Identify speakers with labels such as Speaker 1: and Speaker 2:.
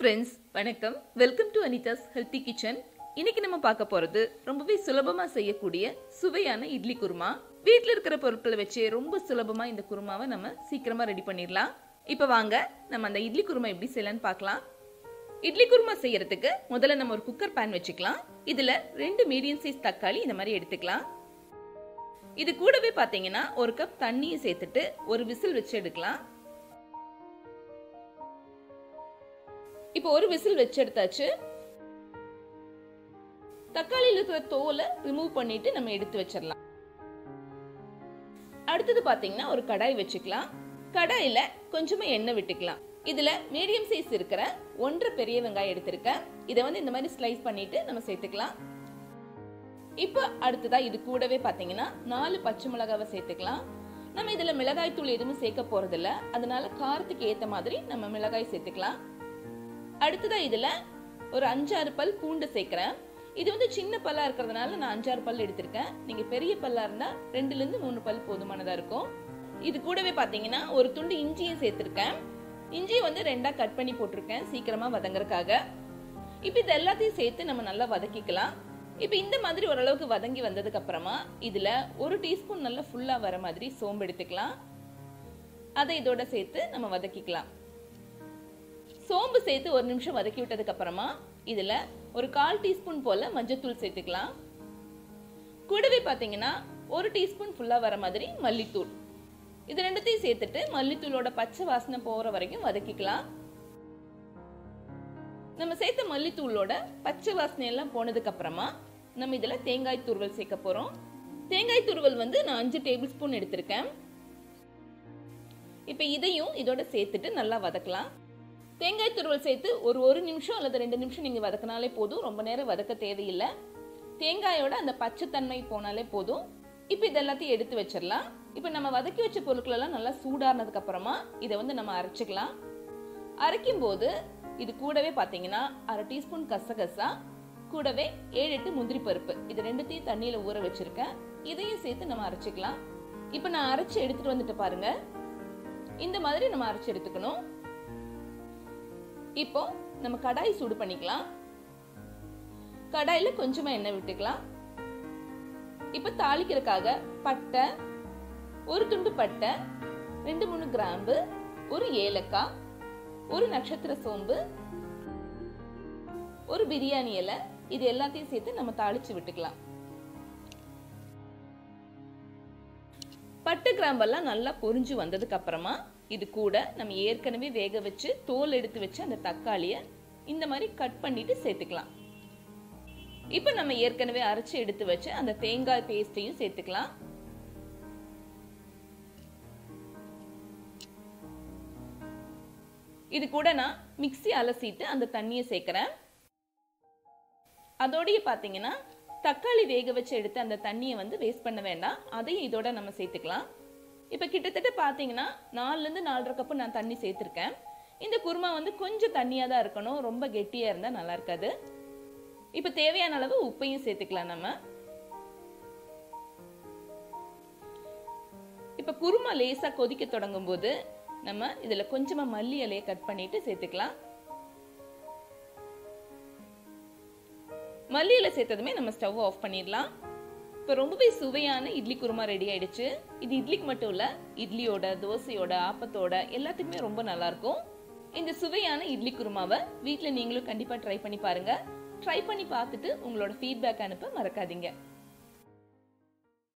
Speaker 1: friends வணக்கம் welcome to Anitha's healthy kitchen இன்னைக்கு நம்ம பார்க்க போறது ரொம்பவே சுலபமா செய்யக்கூடிய சுவையான இட்லி குருமா வீட்டில் இருக்கிற பொருட்களை வச்சு ரொம்ப சுலபமா இந்த குருமாவை நம்ம சீக்கிரமா ரெடி பண்ணிடலாம் இப்போ வாங்க நம்ம அந்த இட்லி குருமா எப்படி செய்யலாம்னு பார்க்கலாம் இட்லி குருமா செய்யறதுக்கு முதல்ல நம்ம ஒரு குக்கர் பேன் வச்சுக்கலாம் இதுல ரெண்டு மீடியம் சைஸ் தக்காளி இந்த மாதிரி எடுத்துக்கலாம் இது கூடவே பாத்தீங்கன்னா ஒரு கப் தண்ணியை சேர்த்துட்டு ஒரு விசில் வச்சு எடுக்கலாம் இப்போ ஒரு விசில் வச்சு எடுத்தாச்சு தக்காளியில் இருக்கிற தோலை ரிமூவ் பண்ணிட்டு நம்ம எடுத்து வச்சிடலாம் அடுத்தது பாத்தீங்கன்னா ஒரு கடாய் வச்சுக்கலாம் கடாயில கொஞ்சமா எண்ணெய் விட்டுக்கலாம் இதுல மீடியம் சைஸ் இருக்கிற ஒன்றரை பெரிய வெங்காயம் எடுத்திருக்கேன் இதை வந்து இந்த மாதிரி ஸ்லைஸ் பண்ணிட்டு நம்ம சேர்த்துக்கலாம் இப்போ அடுத்ததா இது கூடவே பாத்தீங்கன்னா நாலு பச்சை மிளகாவை சேர்த்துக்கலாம் நம்ம இதுல மிளகாய் தூள் எதுவும் சேர்க்க போறதில்ல அதனால காரத்துக்கு ஏத்த மாதிரி நம்ம மிளகாய் சேர்த்துக்கலாம் அடுத்ததா இதுல ஒரு அஞ்சாறு பல் பூண்டு சேர்க்கிறேன் இது வந்து சின்ன பல்லா இருக்கிறதுனால நான் அஞ்சாறு பல் எடுத்திருக்கேன் நீங்க பெரிய பல்லா இருந்தா ரெண்டுல இருந்து மூணு பல் போதுமானதா இருக்கும் இது கூடவே பாத்தீங்கன்னா ஒரு துண்டு இஞ்சியும் சேர்த்திருக்கேன் இஞ்சியை வந்து ரெண்டா கட் பண்ணி போட்டிருக்கேன் சீக்கிரமா வதங்கறதுக்காக இப்போ இது எல்லாத்தையும் சேர்த்து நம்ம நல்லா வதக்கிக்கலாம் இப்போ இந்த மாதிரி ஓரளவுக்கு வதங்கி வந்ததுக்கு அப்புறமா இதுல ஒரு டீஸ்பூன் நல்லா ஃபுல்லா வர மாதிரி சோம்பு எடுத்துக்கலாம் அதை இதோட சேர்த்து நம்ம வதக்கிக்கலாம் சோம்பு சேர்த்து ஒரு நிமிஷம் வதக்கி விட்டதுக்கு அப்புறமா இதுல ஒரு கால் டீஸ்பூன் போல மஞ்சத்தூள் சேர்த்துக்கலாம் கூடவே பாத்தீங்கன்னா ஒரு டீஸ்பூன் ஃபுல்லா வர மாதிரி மல்லித்தூள் இது ரெண்டுத்தையும் சேர்த்துட்டு மல்லித்தூளோட பச்சை வாசனை போற வரைக்கும் வதக்கிக்கலாம் நம்ம சேர்த்த மல்லித்தூளோட பச்சை வாசனை எல்லாம் போனதுக்கு அப்புறமா நம்ம இதுல தேங்காய் துருவல் சேர்க்க போறோம் தேங்காய் துருவல் வந்து நான் அஞ்சு டேபிள் ஸ்பூன் எடுத்திருக்கேன் இப்ப இதையும் இதோட சேர்த்துட்டு நல்லா வதக்கலாம் தேங்காய் துருவல் சேர்த்து ஒரு ஒரு நிமிஷம் அல்லது ரெண்டு நிமிஷம் நீங்கள் வதக்கினாலே போதும் ரொம்ப நேரம் வதக்க தேவையில்லை தேங்காயோட அந்த பச்சைத்தன்மை போனாலே போதும் இப்போ இது எல்லாத்தையும் எடுத்து வச்சிடலாம் இப்போ நம்ம வதக்கி வச்ச பொருட்கள் எல்லாம் நல்லா சூடானதுக்கு அப்புறமா இதை வந்து நம்ம அரைச்சிக்கலாம் அரைக்கும் போது இது கூடவே பார்த்தீங்கன்னா அரை டீஸ்பூன் கசகசா கூடவே ஏழு எட்டு முந்திரி பருப்பு இது ரெண்டுத்தையும் தண்ணியில் ஊற வச்சிருக்கேன் இதையும் சேர்த்து நம்ம அரைச்சிக்கலாம் இப்போ நான் அரைச்சி எடுத்துட்டு வந்துட்டு பாருங்க இந்த மாதிரி நம்ம அரைச்சி எடுத்துக்கணும் இப்போ நம்ம கடாய் சூடு பண்ணிக்கலாம் கடாயில கொஞ்சமா எண்ணெய் விட்டுக்கலாம் இப்போ தாளிக்கிறதுக்காக பட்டை ஒரு துண்டு பட்டை ரெண்டு மூணு கிராம்பு ஒரு ஏலக்காய் ஒரு நட்சத்திர சோம்பு ஒரு பிரியாணி இலை இது எல்லாத்தையும் சேர்த்து நம்ம தாளிச்சு விட்டுக்கலாம் பட்டு கிராம்பெல்லாம் நல்லா பொரிஞ்சு வந்ததுக்கு அப்புறமா இது கூட நம்ம ஏற்கனவே வேக வச்சு தோல் எடுத்து வச்சு அந்த தக்காளியை இந்த மாதிரி கட் பண்ணிட்டு சேர்த்துக்கலாம் இப்போ நம்ம ஏற்கனவே அரைச்சு எடுத்து வச்சு அந்த தேங்காய் பேஸ்டையும் சேர்த்துக்கலாம் இது கூட நான் மிக்சி அலசிட்டு அந்த தண்ணியை சேர்க்கிறேன் அதோடய பார்த்தீங்கன்னா தக்காளி வேக வச்சு எடுத்து அந்த தண்ணியை வந்து வேஸ்ட் பண்ண வேண்டாம் அதையும் இதோட நம்ம சேர்த்துக்கலாம் இப்போ கிட்டத்தட்ட பார்த்தீங்கன்னா நாலுலேருந்து நாலரை கப்பு நான் தண்ணி சேர்த்துருக்கேன் இந்த குருமா வந்து கொஞ்சம் தண்ணியாக தான் இருக்கணும் ரொம்ப கெட்டியாக இருந்தால் நல்லா இருக்காது இப்போ தேவையான அளவு உப்பையும் சேர்த்துக்கலாம் நம்ம இப்போ குருமா லேசாக கொதிக்க தொடங்கும் போது நம்ம இதில் கொஞ்சமாக மல்லி இலையை கட் பண்ணிட்டு சேர்த்துக்கலாம் மல்லி இலை சேர்த்ததுமே நம்ம ஸ்டவ் ஆஃப் பண்ணிடலாம் இப்போ ரொம்பவே சுவையான இட்லி குருமா ரெடி ஆயிடுச்சு இது இட்லிக்கு மட்டும் இல்லை இட்லியோட தோசையோட ஆப்பத்தோட எல்லாத்துக்குமே ரொம்ப நல்லா இருக்கும் இந்த சுவையான இட்லி குருமாவை வீட்டில் நீங்களும் கண்டிப்பாக ட்ரை பண்ணி பாருங்க ட்ரை பண்ணி பார்த்துட்டு உங்களோட ஃபீட்பேக் அனுப்ப மறக்காதீங்க